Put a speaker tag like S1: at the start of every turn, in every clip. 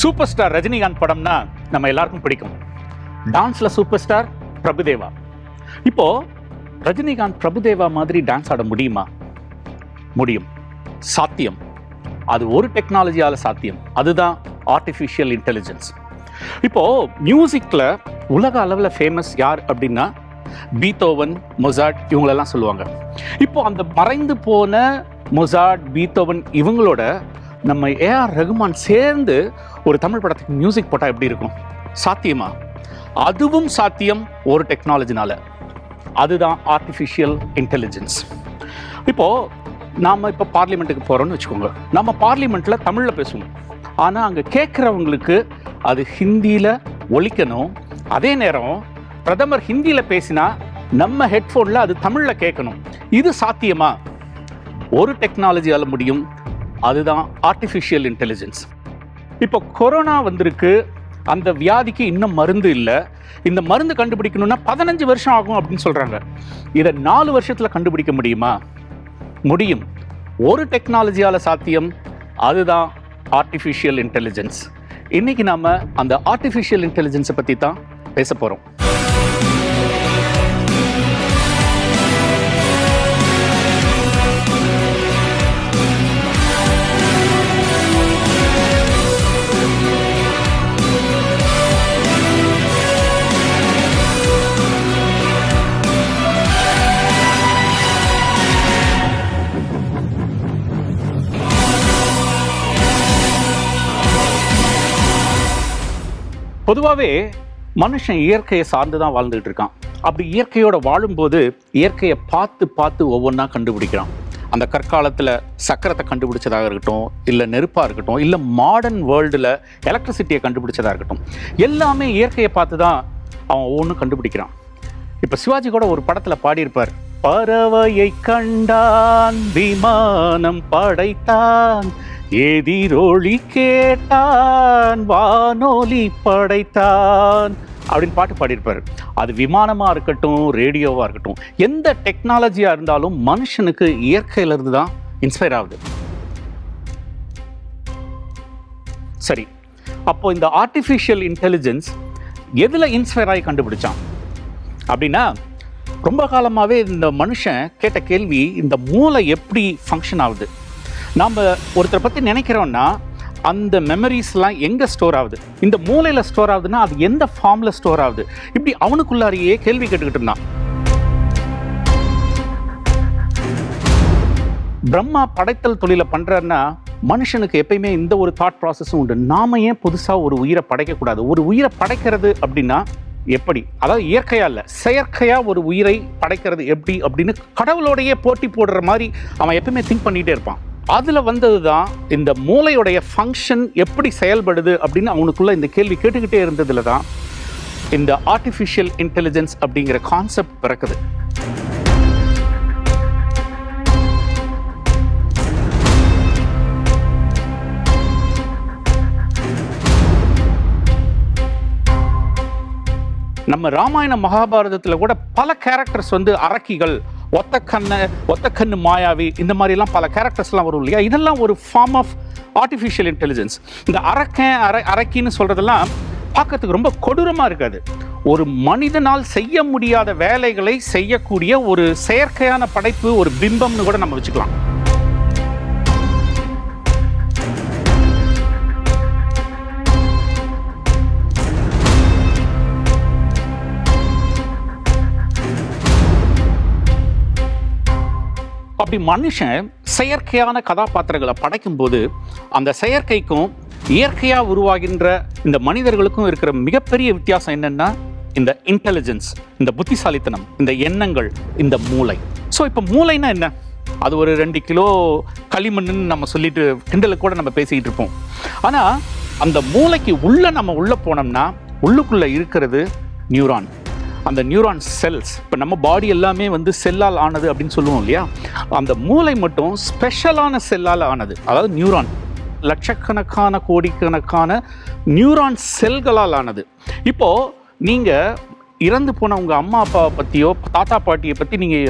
S1: Super star Rajinikanth படம்னா நம்ம எல்லாருக்கும் பிடிக்கும் டான்ஸ்ல சூப்பர் ஸ்டார் பிரபுதேவா இப்போ ரஜினிகாந்த் பிரபுதேவா மாதிரி டான்ஸ் ஆட முடியுமா முடியும் சாத்தியம் அது ஒரு டெக்னாலஜியால சாத்தியம் அதுதான் ஆர்டிஃபிஷியல் இன்டெலிஜென்ஸ் இப்போ மியூசிக்ல உலக அளவில் ஃபேமஸ் யார் அப்படின்னா பீத்தோவன் மொசாட் இவங்களெல்லாம் சொல்லுவாங்க இப்போ அந்த மறைந்து போன மொசாட் பீத்தோவன் இவங்களோட நம்ம ஏஆர் ரகுமான் சேர்ந்து ஒரு தமிழ் படத்துக்கு மியூசிக் போட்டால் எப்படி இருக்கும் சாத்தியமா அதுவும் சாத்தியம் ஒரு டெக்னாலஜினால அதுதான் ஆர்டிஃபிஷியல் இன்டெலிஜென்ஸ் இப்போ நாம இப்போ பார்லிமெண்ட்டுக்கு போறோம்னு வச்சுக்கோங்க நம்ம பார்லிமெண்ட்ல தமிழ்ல பேசுவோம் ஆனா அங்க கேட்குறவங்களுக்கு அது ஹிந்தியில ஒலிக்கணும் அதே நேரம் பிரதமர் ஹிந்தியில பேசினா நம்ம ஹெட்ஃபோன்ல அது தமிழ்ல கேட்கணும் இது சாத்தியமா ஒரு டெக்னாலஜியால முடியும் அதுதான் ஆர்டிஃபிஷியல் இன்டெலிஜென்ஸ் இப்போ கொரோனா வந்திருக்கு அந்த வியாதிக்கு இன்னும் மருந்து இல்லை இந்த மருந்து கண்டுபிடிக்கணும்னா பதினஞ்சு வருஷம் ஆகும் அப்படின்னு சொல்றாங்க இதை நாலு வருஷத்துல கண்டுபிடிக்க முடியுமா முடியும் ஒரு டெக்னாலஜியால சாத்தியம் அதுதான் ஆர்டிஃபிஷியல் இன்டெலிஜென்ஸ் இன்னைக்கு நாம அந்த ஆர்டிஃபிஷியல் இன்டெலிஜென்ஸை பத்தி தான் பேச போறோம் பொதுவாகவே மனுஷன் இயற்கையை சார்ந்து தான் வாழ்ந்துட்டு இருக்கான் அப்படி இயற்கையோட வாழும்போது இயற்கையை பார்த்து பார்த்து ஒவ்வொன்றா கண்டுபிடிக்கிறான் அந்த கற்காலத்தில் சக்கரத்தை கண்டுபிடிச்சதாக இருக்கட்டும் இல்லை நெருப்பாக இருக்கட்டும் இல்லை மாடர்ன் வேர்ல்டில் எலக்ட்ரிசிட்டியை கண்டுபிடிச்சதாக இருக்கட்டும் எல்லாமே இயற்கையை பார்த்து தான் அவன் ஒவ்வொன்றும் கண்டுபிடிக்கிறான் இப்போ சிவாஜி கூட ஒரு படத்தில் பாடியிருப்பார் பறவையை கண்டான் விமானம் படைத்தான் எதிரொலி கேட்டான் வானொலி படைத்தான் அப்படின்னு பாட்டு பாடியிருப்பாரு அது விமானமாக இருக்கட்டும் ரேடியோவாக இருக்கட்டும் எந்த டெக்னாலஜியாக இருந்தாலும் மனுஷனுக்கு இயற்கையிலிருந்து தான் இன்ஸ்பயர் ஆகுது சரி அப்போ இந்த ஆர்டிஃபிஷியல் இன்டெலிஜென்ஸ் எதில் இன்ஸ்பயர் ஆகி கண்டுபிடிச்சான் அப்படின்னா ரொம்ப காலமாகவே இந்த மனுஷன் கேட்ட கேள்வி இந்த மூளை எப்படி ஃபங்க்ஷன் ஆகுது நாம் ஒருத்தரை பற்றி நினைக்கிறோன்னா அந்த மெமரிஸ்லாம் எங்கே ஸ்டோர் ஆகுது இந்த மூளையில் ஸ்டோர் ஆகுதுன்னா அது எந்த ஃபார்மில் ஸ்டோர் ஆகுது இப்படி அவனுக்குள்ளாரையே கேள்வி கேட்டுக்கிட்டு இருந்தான் பிரம்மா படைத்தல் தொழிலை பண்ணுறாருன்னா மனுஷனுக்கு எப்பயுமே இந்த ஒரு தாட் ப்ராசஸும் உண்டு நாம ஏன் புதுசாக ஒரு உயிரை படைக்கக்கூடாது ஒரு உயிரை படைக்கிறது அப்படின்னா எப்படி அதாவது இயற்கையா இல்லை செயற்கையா ஒரு உயிரை படைக்கிறது எப்படி அப்படின்னு கடவுளோடையே போட்டி போடுற மாதிரி அவன் எப்பயுமே திங்க் பண்ணிகிட்டே இருப்பான் அதில் வந்தது தான் இந்த மூளையுடைய ஃபங்க்ஷன் எப்படி செயல்படுது அப்படின்னு அவனுக்குள்ள இந்த கேள்வி கேட்டுக்கிட்டே இருந்ததுல தான் இந்த ஆர்டிஃபிஷியல் இன்டெலிஜென்ஸ் அப்படிங்கிற கான்செப்ட் பிறக்குது நம்ம ராமாயண மகாபாரதத்தில் கூட பல கேரக்டர்ஸ் வந்து அரக்கிகள் ஒத்த கண்ணு ஒத்த கண்ணு மாயாவி இந்த மாதிரிலாம் பல கேரக்டர்ஸ்லாம் வரும் இல்லையா இதெல்லாம் ஒரு ஃபார்ம் ஆஃப் ஆர்டிஃபிஷியல் இன்டெலிஜென்ஸ் இந்த அரக்கன் அரை அரக்கின்னு சொல்கிறதெல்லாம் பார்க்கறதுக்கு ரொம்ப கொடூரமாக இருக்காது ஒரு மனிதனால் செய்ய முடியாத வேலைகளை செய்யக்கூடிய ஒரு செயற்கையான படைப்பு ஒரு பிம்பம்னு கூட நம்ம வச்சுக்கலாம் அப்படி மனுஷன் செயற்கையான கதாபாத்திரங்களை படைக்கும்போது அந்த செயற்கைக்கும் இயற்கையாக உருவாகின்ற இந்த மனிதர்களுக்கும் இருக்கிற மிகப்பெரிய வித்தியாசம் என்னன்னா இந்த இன்டெலிஜென்ஸ் இந்த புத்திசாலித்தனம் இந்த எண்ணங்கள் இந்த மூளை ஸோ இப்போ மூளைன்னா என்ன அது ஒரு ரெண்டு கிலோ களிமண்ணுன்னு நம்ம சொல்லிட்டு கிண்டலுக்கு கூட நம்ம பேசிக்கிட்டு இருப்போம் ஆனால் அந்த மூளைக்கு உள்ளே நம்ம உள்ளே போனோம்னா உள்ளுக்குள்ளே இருக்கிறது நியூரான் அந்த நியூரான் செல்ஸ் இப்போ நம்ம பாடி எல்லாமே வந்து செல்லால் ஆனது அப்படின்னு சொல்லுவோம் இல்லையா அந்த மூளை மட்டும் ஸ்பெஷலான செல்லால் ஆனது அதாவது நியூரான் லட்சக்கணக்கான கோடிக்கணக்கான நியூரான் செல்களால் ஆனது இப்போ நீங்கள் இறந்து போன உங்கள் அம்மா அப்பாவை பற்றியோ தாத்தா பாட்டியை பற்றி நீங்கள்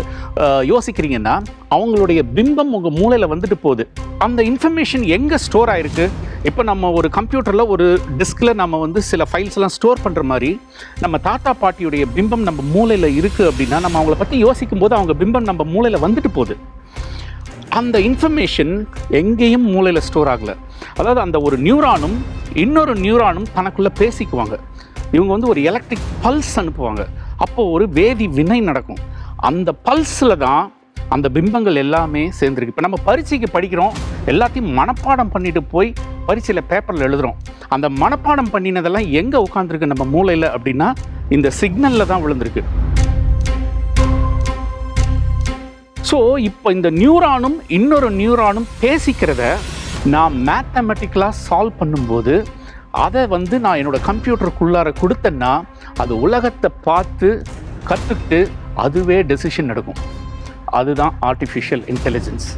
S1: யோசிக்கிறீங்கன்னா அவங்களுடைய பிம்பம் உங்கள் மூளையில் வந்துட்டு போகுது அந்த இன்ஃபர்மேஷன் எங்கே ஸ்டோர் ஆயிருக்கு இப்போ நம்ம ஒரு கம்ப்யூட்டரில் ஒரு டிஸ்கில் நம்ம வந்து சில ஃபைல்ஸ் எல்லாம் ஸ்டோர் பண்ணுற மாதிரி நம்ம தாத்தா பாட்டியுடைய பிம்பம் நம்ம மூளையில் இருக்குது அப்படின்னா நம்ம அவங்கள பற்றி யோசிக்கும் போது அவங்க பிம்பம் நம்ம மூளையில் வந்துட்டு போகுது அந்த இன்ஃபர்மேஷன் எங்கேயும் மூளையில் ஸ்டோர் ஆகலை அதாவது அந்த ஒரு நியூரானும் இன்னொரு நியூரானும் தனக்குள்ளே பேசிக்குவாங்க இவங்க வந்து ஒரு எலக்ட்ரிக் பல்ஸ் அனுப்புவாங்க அப்போ ஒரு வேதி வினை நடக்கும் அந்த பல்ஸில் தான் அந்த பிம்பங்கள் எல்லாமே சேர்ந்துருக்கு இப்போ நம்ம பரீட்சைக்கு படிக்கிறோம் எல்லாத்தையும் மனப்பாடம் பண்ணிட்டு போய் பரீட்சையில் பேப்பரில் எழுதுறோம் அந்த மனப்பாடம் பண்ணினதெல்லாம் எங்கே உட்காந்துருக்கு நம்ம மூளையில் அப்படின்னா இந்த சிக்னலில் தான் விழுந்திருக்கு ஸோ இப்போ இந்த நியூரானும் இன்னொரு நியூரானும் பேசிக்கிறத நான் மேத்தமெட்டிக்கலாக சால்வ் பண்ணும்போது அதை வந்து நான் என்னோட கம்ப்யூட்டருக்குள்ளார கொடுத்தேன்னா அது உலகத்தை பார்த்து கற்றுக்கிட்டு அதுவே டெசிஷன் எடுக்கும் அதுதான் ஆர்டிஃபிஷியல் இன்டெலிஜென்ஸ்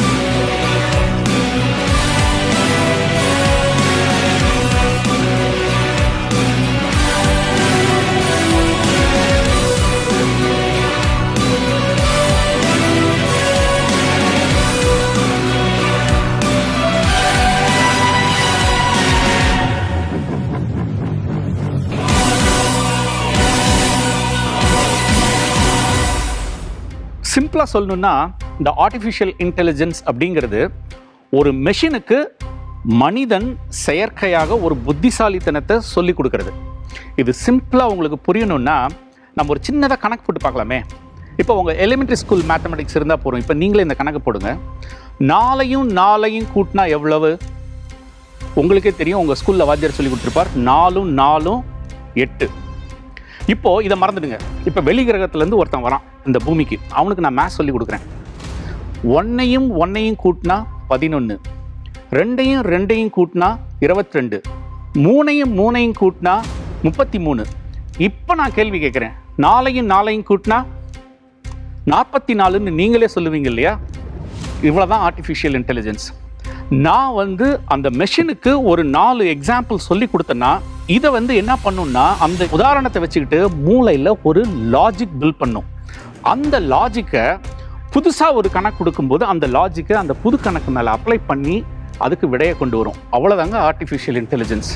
S1: சிம்பிளாக சொல்லணும்னா இந்த ஆர்டிஃபிஷியல் இன்டெலிஜென்ஸ் அப்படிங்கிறது ஒரு மெஷினுக்கு மனிதன் செயற்கையாக ஒரு புத்திசாலித்தனத்தை சொல்லி கொடுக்கறது இது சிம்பிளாக உங்களுக்கு புரியணும்னா நம்ம ஒரு சின்னதாக கணக்கு போட்டு பார்க்கலாமே இப்போ உங்கள் எலிமெண்ட்ரி ஸ்கூல் மேத்தமெட்டிக்ஸ் இருந்தால் போகிறோம் இப்போ நீங்களே இந்த கணக்கு போடுங்க நாளையும் நாளையும் கூட்டினா எவ்வளவு உங்களுக்கே தெரியும் உங்கள் ஸ்கூலில் வாத்தியார் சொல்லி கொடுத்துருப்பார் நாலும் நாலும் எட்டு இப்போ இதை மறந்துடுங்க இப்போ வெளி கிரகத்துலேருந்து ஒருத்தன் வரான் இந்த பூமிக்கு அவனுக்கு நான் மேத்ஸ் சொல்லி கொடுக்குறேன் ஒன்னையும் ஒன்னையும் கூட்டினா பதினொன்று ரெண்டையும் ரெண்டையும் கூட்டினா இருபத்தி ரெண்டு மூணையும் மூணையும் கூட்டினா முப்பத்தி மூணு இப்போ நான் கேள்வி கேட்குறேன் நாளையும் நாளையும் கூட்டினா நாற்பத்தி நாலுன்னு நீங்களே சொல்லுவீங்க இல்லையா இவ்வளோதான் ஆர்டிஃபிஷியல் இன்டெலிஜென்ஸ் நான் வந்து அந்த மெஷினுக்கு ஒரு நாலு எக்ஸாம்பிள் சொல்லி கொடுத்தேன்னா இதை வந்து என்ன பண்ணும்னா அந்த உதாரணத்தை வச்சுக்கிட்டு மூளையில் ஒரு லாஜிக் பில்ட் பண்ணும் அந்த லாஜிக்கை புதுசாக ஒரு கணக்கு கொடுக்கும்போது அந்த லாஜிக்கை அந்த புது கணக்கு மேலே அப்ளை பண்ணி அதுக்கு விடையை கொண்டு வரும் அவ்வளோதாங்க ஆர்டிஃபிஷியல் இன்டெலிஜென்ஸ்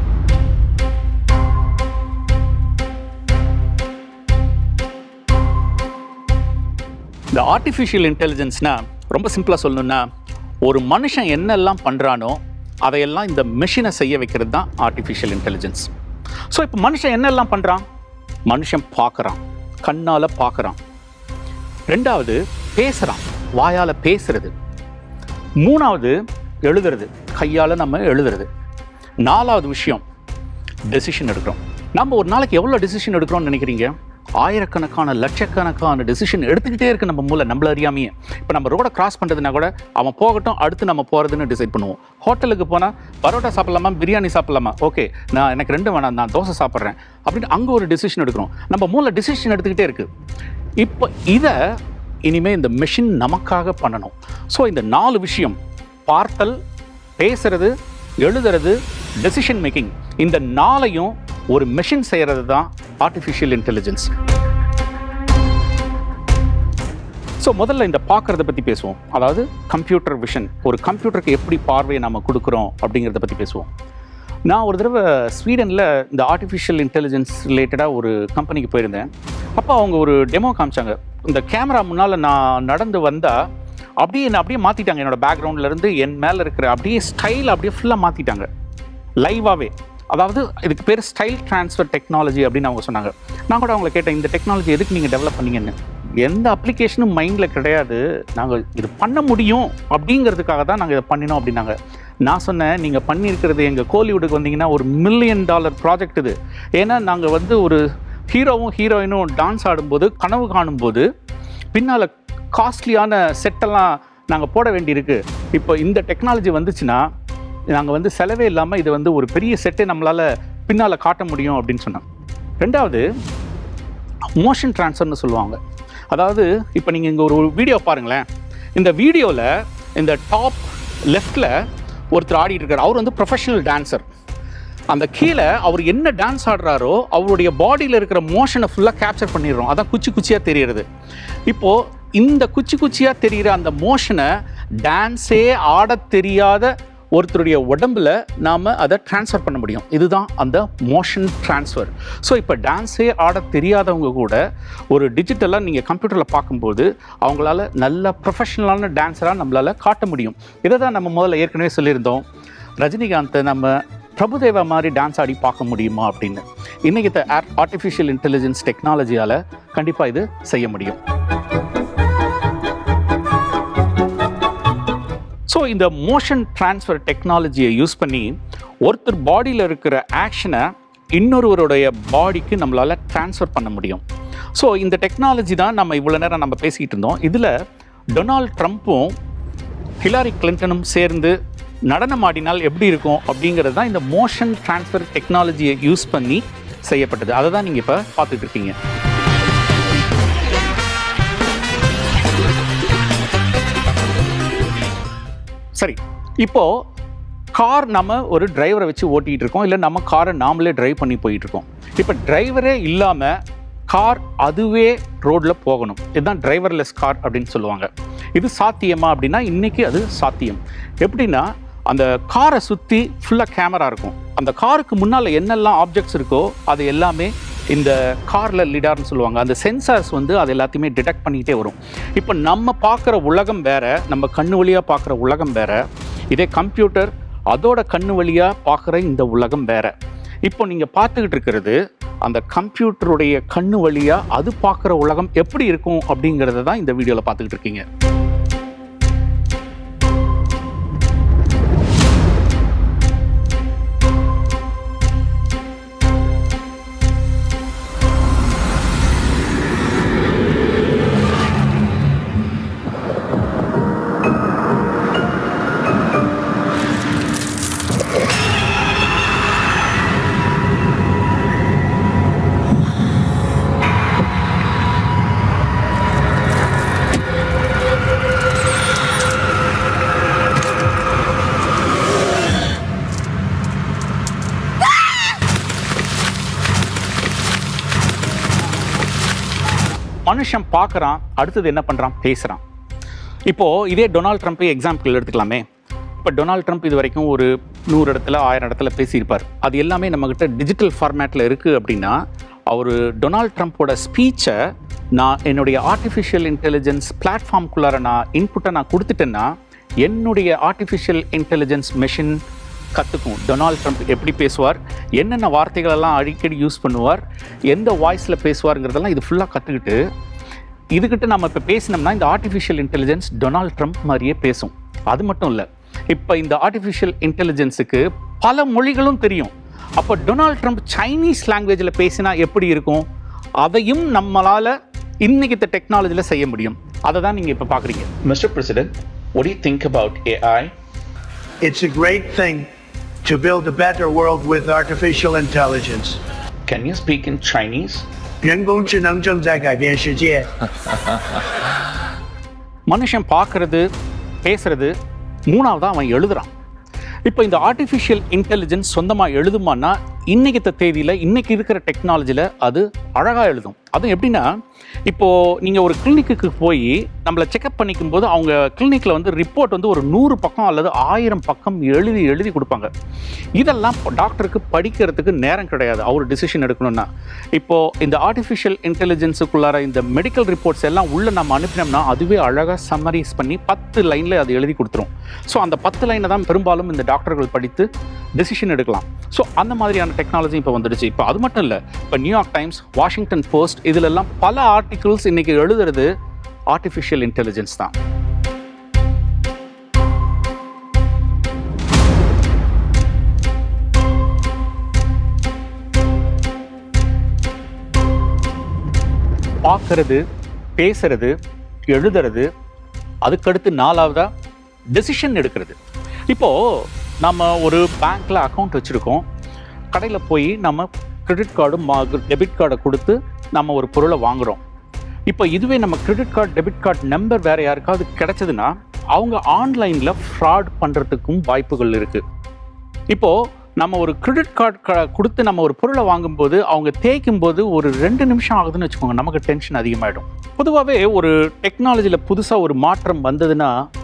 S1: இந்த ஆர்டிஃபிஷியல் இன்டெலிஜென்ஸ்னா ரொம்ப சிம்பிளாக சொல்லணும்னா ஒரு மனுஷன் என்னெல்லாம் பண்ணுறானோ அதையெல்லாம் இந்த மெஷினை செய்ய வைக்கிறது தான் ஆர்டிஃபிஷியல் இன்டெலிஜென்ஸ் ஸோ இப்போ மனுஷன் என்னெல்லாம் பண்ணுறான் மனுஷன் பார்க்குறான் கண்ணால் பார்க்குறான் ரெண்டாவது பேசுகிறான் வாயால் பேசுறது மூணாவது எழுதுறது கையால் நம்ம எழுதுறது நாலாவது விஷயம் டெசிஷன் எடுக்கிறோம் நம்ம ஒரு நாளைக்கு எவ்வளோ டெசிஷன் எடுக்கிறோம்னு நினைக்கிறீங்க ஆயிரக்கணக்கான லட்சக்கணக்கான டெசிஷன் எடுத்துக்கிட்டே இருக்கு நம்ம மூளை நம்மள அறியாமையே இப்போ நம்ம ரோட கிராஸ் பண்ணுறதுனா கூட அவன் போகட்டும் அடுத்து நம்ம போகிறதுன்னு டிசைட் பண்ணுவோம் ஹோட்டலுக்கு போனால் பரோட்டா சாப்பிடலாமா பிரியாணி சாப்பிடலாமா ஓகே நான் எனக்கு ரெண்டு வேணாம் நான் தோசை சாப்பிட்றேன் அப்படின்னு அங்கே ஒரு டெசிஷன் எடுக்கிறோம் நம்ம மூளை டெசிஷன் எடுத்துக்கிட்டே இருக்கு இப்போ இதை இனிமேல் இந்த மெஷின் நமக்காக பண்ணணும் ஸோ இந்த நாலு விஷயம் பார்த்தல் பேசுறது எழுதுறது டெசிஷன் மேக்கிங் இந்த நாளையும் ஒரு மெஷின் செய்கிறது தான் ஆர்டிஃபிஷியல் இன்டெலிஜென்ஸ் ஸோ முதல்ல இந்த பார்க்குறத பற்றி பேசுவோம் அதாவது கம்ப்யூட்டர் விஷன் ஒரு கம்ப்யூட்டருக்கு எப்படி பார்வையை நம்ம கொடுக்குறோம் அப்படிங்கிறத பற்றி பேசுவோம் நான் ஒரு தடவை ஸ்வீடனில் இந்த ஆர்டிஃபிஷியல் இன்டெலிஜென்ஸ் ரிலேட்டடாக ஒரு கம்பெனிக்கு போயிருந்தேன் அப்போ அவங்க ஒரு டெமோ காமிச்சாங்க இந்த கேமரா முன்னால் நான் நடந்து வந்தால் அப்படியே என்னை அப்படியே மாற்றிட்டாங்க என்னோட பேக்ரவுண்ட்லேருந்து என் மேலே இருக்கிற அப்படியே ஸ்டைல் அப்படியே ஃபுல்லாக மாற்றிட்டாங்க லைவாகவே அதாவது இதுக்கு பேர் ஸ்டைல் ட்ரான்ஸ்ஃபர் டெக்னாலஜி அப்படின்னு அவங்க சொன்னாங்க நான் கூட அவங்கள கேட்டேன் இந்த டெக்னாலஜி எதுக்கு நீங்கள் டெவலப் பண்ணீங்கன்னு எந்த அப்ளிகேஷனும் மைண்டில் கிடையாது நாங்கள் இது பண்ண முடியும் அப்படிங்கிறதுக்காக தான் நாங்கள் இதை பண்ணினோம் அப்படின்னாங்க நான் சொன்னேன் நீங்கள் பண்ணியிருக்கிறது எங்கள் கோலிவுட்டுக்கு வந்தீங்கன்னா ஒரு மில்லியன் டாலர் ப்ராஜெக்ட் இது ஏன்னா நாங்கள் வந்து ஒரு ஹீரோவும் ஹீரோயினும் டான்ஸ் ஆடும்போது கனவு காணும்போது பின்னால் காஸ்ட்லியான செட்டெல்லாம் நாங்கள் போட வேண்டியிருக்கு இப்போ இந்த டெக்னாலஜி வந்துச்சுன்னா நாங்கள் வந்து செலவே இல்லாமல் இது வந்து ஒரு பெரிய செட்டை நம்மளால் பின்னால் காட்ட முடியும் அப்படின்னு சொன்னோம் ரெண்டாவது மோஷன் ட்ரான்ஸ்ஃபர்னு சொல்லுவாங்க அதாவது இப்போ நீங்கள் இங்கே ஒரு வீடியோ பாருங்களேன் இந்த வீடியோவில் இந்த டாப் லெஃப்டில் ஒருத்தர் ஆடிட்டு இருக்கார் அவர் வந்து ப்ரொஃபஷனல் டான்சர் அந்த கீழே அவர் என்ன டான்ஸ் ஆடுறாரோ அவருடைய பாடியில் இருக்கிற மோஷனை ஃபுல்லாக கேப்சர் பண்ணிடுறோம் அதான் குச்சி குச்சியாக தெரியறது இப்போது இந்த குச்சி குச்சியாக தெரிகிற அந்த மோஷனை டான்ஸே ஆடத் தெரியாத ஒருத்தருடைய உடம்புல நாம் அதை ட்ரான்ஸ்ஃபர் பண்ண முடியும் இதுதான் அந்த மோஷன் ட்ரான்ஸ்ஃபர் ஸோ இப்போ டான்ஸே ஆட தெரியாதவங்க கூட ஒரு டிஜிட்டலாக நீங்கள் கம்ப்யூட்டரில் பார்க்கும்போது அவங்களால நல்ல ப்ரொஃபஷனலான டான்ஸராக நம்மளால் காட்ட முடியும் இதை தான் நம்ம முதல்ல ஏற்கனவே சொல்லியிருந்தோம் ரஜினிகாந்தை நம்ம பிரபுதேவா மாதிரி டான்ஸ் ஆடி பார்க்க முடியுமா அப்படின்னு இன்றைக்கி இந்த ஆர்டிஃபிஷியல் இன்டெலிஜென்ஸ் டெக்னாலஜியால் கண்டிப்பாக இது செய்ய முடியும் ஸோ இந்த மோஷன் ட்ரான்ஸ்ஃபர் டெக்னாலஜியை யூஸ் பண்ணி ஒருத்தர் பாடியில் இருக்கிற ஆக்ஷனை இன்னொருவருடைய பாடிக்கு நம்மளால் ட்ரான்ஸ்ஃபர் பண்ண முடியும் ஸோ இந்த டெக்னாலஜி தான் நம்ம இவ்வளோ நேரம் நம்ம பேசிக்கிட்டு இருந்தோம் இதில் டொனால்ட் ட்ரம்ப்பும் ஹிலாரி கிளின்டனும் சேர்ந்து நடனம் ஆடினால் எப்படி இருக்கும் அப்படிங்கிறது தான் இந்த மோஷன் ட்ரான்ஸ்ஃபர் டெக்னாலஜியை யூஸ் பண்ணி செய்யப்பட்டது அதை தான் நீங்கள் இப்போ பார்த்துட்டு இருக்கீங்க சரி இப்போ கார் நம்ம ஒரு டிரைவரை வச்சு ஓட்டிகிட்டு இருக்கோம் இல்லை நம்ம காரை நாமளே டிரைவ் பண்ணி போயிட்டு இருக்கோம் இப்போ டிரைவரே இல்லாமல் கார் அதுவே ரோட்டில் போகணும் இதுதான் டிரைவர்லெஸ் கார் அப்படின்னு சொல்லுவாங்க இது சாத்தியமா அப்படின்னா இன்னைக்கு அது சாத்தியம் எப்படின்னா அந்த காரை சுற்றி ஃபுல்லாக கேமரா இருக்கும் அந்த காருக்கு முன்னால் என்னெல்லாம் ஆப்ஜெக்ட்ஸ் இருக்கோ அது எல்லாமே இந்த காரில் லிடார்னு சொல்லுவாங்க அந்த சென்சார்ஸ் வந்து அது எல்லாத்தையுமே டிடெக்ட் பண்ணிக்கிட்டே வரும் இப்போ நம்ம பார்க்குற உலகம் வேற நம்ம கண்ணு வழியாக பார்க்குற உலகம் வேற இதே கம்ப்யூட்டர் அதோட கண்ணு வழியாக பார்க்குற இந்த உலகம் வேற இப்போ நீங்கள் பார்த்துக்கிட்டு இருக்கிறது அந்த கம்ப்யூட்டருடைய கண்ணு வழியாக அது பார்க்குற உலகம் எப்படி இருக்கும் அப்படிங்கிறத தான் இந்த வீடியோவில் பார்த்துக்கிட்டு இருக்கீங்க மனுஷன் பார்க்குறான் அடுத்தது என்ன பண்ணுறான் பேசுகிறான் இப்போது இதே டொனால்ட் ட்ரம்ப்பை எக்ஸாம்பிள் எடுத்துக்கலாமே இப்போ டொனால்ட் ட்ரம்ப் இது வரைக்கும் ஒரு நூறு இடத்துல ஆயிரம் இடத்துல பேசியிருப்பார் அது எல்லாமே நம்மக்கிட்ட டிஜிட்டல் ஃபார்மேட்டில் இருக்குது அப்படின்னா அவர் டொனால்ட் ட்ரம்ப்போட ஸ்பீச்சை நான் என்னுடைய ஆர்டிஃபிஷியல் இன்டெலிஜென்ஸ் பிளாட்ஃபார்ம்குள்ளார நான் இன்புட்டை நான் கொடுத்துட்டேன்னா என்னுடைய ஆர்டிஃபிஷியல் இன்டெலிஜென்ஸ் மெஷின் கற்றுக்கும் டொனால்ட் ட்ரம்ப் எப்படி பேசுவார் என்னென்ன வார்த்தைகளெல்லாம் அடிக்கடி யூஸ் பண்ணுவார் எந்த வாய்ஸில் பேசுவாருங்கிறதெல்லாம் இது ஃபுல்லாக கற்றுக்கிட்டு இதுகிட்ட நம்ம இப்போ பேசினோம்னா இந்த ஆர்டிஃபிஷியல் இன்டெலிஜென்ஸ் டொனால்ட் ட்ரம்ப் மாதிரியே பேசும் அது மட்டும் இல்லை இப்போ இந்த ஆர்டிஃபிஷியல் இன்டெலிஜென்ஸுக்கு பல மொழிகளும் தெரியும் அப்போ டொனால்ட் ட்ரம்ப் சைனீஸ் லாங்குவேஜில் பேசினா எப்படி இருக்கும் அதையும் நம்மளால் இன்னைக்கு இந்த டெக்னாலஜியில் செய்ய முடியும் அதை தான் நீங்கள் இப்போ பார்க்குறீங்க
S2: Mr. President, what do you think about AI?
S3: It's a great thing to build a better world with artificial intelligence.
S2: Can you speak in Chinese?
S3: 人工智能正在改变世界。
S1: மனுஷன் பார்க்கறது பேசுறது மூணாவதாக அவன் எழுதுறான் இப்போ இந்த ஆர்டிஃபிஷியல் இன்டெலிஜென்ஸ் சொந்தமாக எழுதுமான்னா இன்னைக்கு தேதியில் இன்னைக்கு இருக்கிற டெக்னாலஜியில் அது அழகாக எழுதும் அதுவும் எப்படின்னா இப்போது நீங்கள் ஒரு கிளினிக்கு போய் நம்மளை செக்அப் பண்ணிக்கும் போது அவங்க கிளினிக்கில் வந்து ரிப்போர்ட் வந்து ஒரு நூறு பக்கம் அல்லது ஆயிரம் பக்கம் எழுதி எழுதி கொடுப்பாங்க இதெல்லாம் டாக்டருக்கு படிக்கிறதுக்கு நேரம் கிடையாது அவர் டிசிஷன் எடுக்கணும்னா இப்போது இந்த ஆர்டிஃபிஷியல் இன்டெலிஜென்ஸுக்குள்ளார இந்த மெடிக்கல் ரிப்போர்ட்ஸ் எல்லாம் உள்ளே நம்ம அனுப்பினோம்னா அதுவே அழகாக சம்மரைஸ் பண்ணி பத்து லைனில் அது எழுதி கொடுத்துரும் ஸோ அந்த பத்து லைனை தான் பெரும்பாலும் இந்த டாக்டர்கள் படித்து டெசிஷன் எடுக்கலாம் ஸோ அந்த மாதிரியான டெக்னாலஜி இப்போ வந்துடுச்சு இப்போ அது மட்டும் இல்லை இப்போ நியூயார்க் டைம்ஸ் வாஷிங்டன் போஸ்ட் இதிலெல்லாம் பல ஆர்டிகிள்ஸ் இன்னைக்கு எழுதுறது ஆர்டிஃபிஷியல் இன்டெலிஜென்ஸ் தான் பார்க்கறது பேசுறது எழுதுறது அதுக்கடுத்து நாலாவதா டெசிஷன் எடுக்கிறது இப்போது நம்ம ஒரு பேங்க்கில் அக்கௌண்ட் வச்சுருக்கோம் கடையில் போய் நம்ம கிரெடிட் கார்டும் டெபிட் கார்டை கொடுத்து நம்ம ஒரு பொருளை வாங்குகிறோம் இப்போ இதுவே நம்ம credit card debit card number வேறு யாருக்காவது கிடைச்சதுன்னா அவங்க ஆன்லைனில் ஃப்ராட் பண்ணுறதுக்கும் வாய்ப்புகள் இருக்குது இப்போது நம்ம ஒரு கிரெடிட் கார்டு க கொடுத்து நம்ம ஒரு பொருளை வாங்கும்போது அவங்க தேய்க்கும் போது ஒரு ரெண்டு நிமிஷம் ஆகுதுன்னு வச்சுக்கோங்க நமக்கு டென்ஷன் அதிகமாகிடும் பொதுவாகவே ஒரு டெக்னாலஜியில் புதுசாக ஒரு மாற்றம் வந்ததுன்னா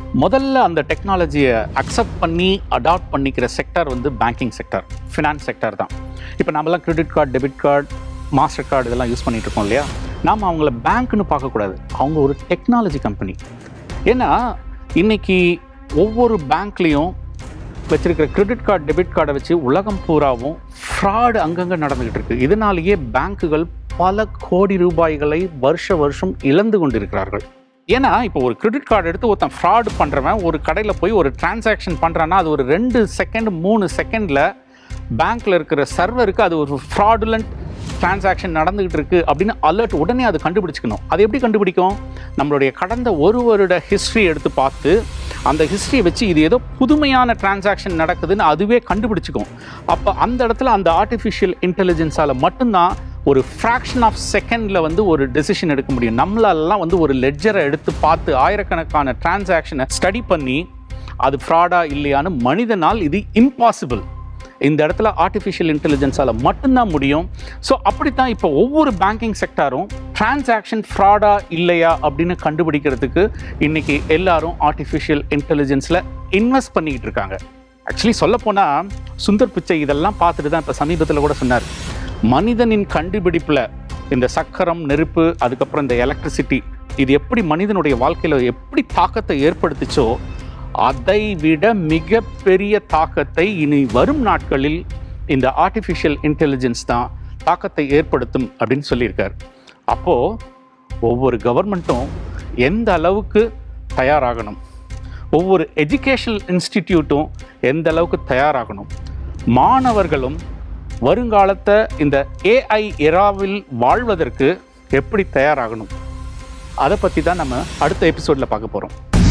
S1: முதல்ல அந்த டெக்னாலஜியை அக்செப்ட் பண்ணி அடாப்ட் பண்ணிக்கிற செக்டர் வந்து பேங்கிங் செக்டர் ஃபினான்ஸ் செக்டர் தான் இப்போ நம்மலாம் credit card debit card master card இதெல்லாம் யூஸ் பண்ணிட்டு இருக்கோம் இல்லையா நாம் அவங்கள பேங்க்னு பார்க்கக்கூடாது அவங்க ஒரு டெக்னாலஜி கம்பெனி ஏன்னா இன்னைக்கு ஒவ்வொரு பேங்க்லேயும் வச்சிருக்கிற கிரெடிட் கார்டு டெபிட் கார்டை வச்சு உலகம் பூராவும் ஃப்ராடு அங்கங்கே நடந்துகிட்டு இருக்கு இதனாலேயே பேங்க்குகள் பல கோடி ரூபாய்களை வருஷ வருஷம் இழந்து கொண்டிருக்கிறார்கள் ஏன்னா இப்போ ஒரு கிரெடிட் கார்டு எடுத்து ஒருத்தன் ஃப்ராடு பண்ணுறவன் ஒரு கடையில் போய் ஒரு டிரான்சாக்ஷன் பண்ணுறான்னா அது ஒரு ரெண்டு செகண்ட் மூணு செகண்டில் பேங்க்கில் இருக்கிற சர்வருக்கு அது ஒரு ஃப்ராடுலண்ட் டிரான்சாக்ஷன் நடந்துகிட்டு இருக்கு அப்படின்னு அலர்ட் உடனே அது கண்டுபிடிச்சிக்கணும் அது எப்படி கண்டுபிடிக்கும் நம்மளுடைய கடந்த ஒரு வருட ஹிஸ்ட்ரி எடுத்து பார்த்து அந்த ஹிஸ்ட்ரியை வச்சு இது ஏதோ புதுமையான டிரான்சாக்ஷன் நடக்குதுன்னு அதுவே கண்டுபிடிச்சிக்கும் அப்போ அந்த இடத்துல அந்த ஆர்டிஃபிஷியல் இன்டெலிஜென்ஸால் மட்டும்தான் ஒரு ஃப்ராக்ஷன் ஆஃப் செகண்டில் வந்து ஒரு டெசிஷன் எடுக்க முடியும் நம்மளாலலாம் வந்து ஒரு லெட்ஜரை எடுத்து பார்த்து ஆயிரக்கணக்கான டிரான்சாக்ஷனை ஸ்டடி பண்ணி அது ஃப்ராடா இல்லையான்னு மனிதனால் இது இம்பாசிபிள் இந்த இடத்துல ஆர்டிஃபிஷியல் இன்டெலிஜென்ஸால் மட்டும்தான் முடியும் ஸோ அப்படித்தான் இப்போ ஒவ்வொரு பேங்கிங் செக்டாரும் டிரான்சாக்ஷன் ஃப்ராடா இல்லையா அப்படின்னு கண்டுபிடிக்கிறதுக்கு இன்னைக்கு எல்லாரும் ஆர்டிஃபிஷியல் இன்டெலிஜென்ஸில் இன்வெஸ்ட் பண்ணிக்கிட்டு இருக்காங்க ஆக்சுவலி சொல்லப்போனால் சுந்தர் பிச்சை இதெல்லாம் பார்த்துட்டு தான் இப்போ சமீபத்தில் கூட சொன்னார் மனிதனின் கண்டுபிடிப்பில் இந்த சக்கரம் நெருப்பு அதுக்கப்புறம் இந்த எலக்ட்ரிசிட்டி இது எப்படி மனிதனுடைய வாழ்க்கையில் எப்படி தாக்கத்தை ஏற்படுத்துச்சோ அதை விட மிகப்பெரிய தாக்கத்தை இனி வரும் நாட்களில் இந்த ஆர்டிஃபிஷியல் இன்டெலிஜென்ஸ் தான் தாக்கத்தை ஏற்படுத்தும் அப்படின்னு சொல்லியிருக்கார் அப்போது ஒவ்வொரு கவர்மெண்ட்டும் எந்த அளவுக்கு தயாராகணும் ஒவ்வொரு எஜுகேஷனல் இன்ஸ்டிடியூட்டும் எந்த அளவுக்கு தயாராகணும் மாணவர்களும் வருங்காலத்தை இந்த ஏஐ எராவில் வாழ்வதற்கு எப்படி தயாராகணும் அதை பற்றி தான் நம்ம அடுத்த எபிசோடில் பார்க்க போகிறோம்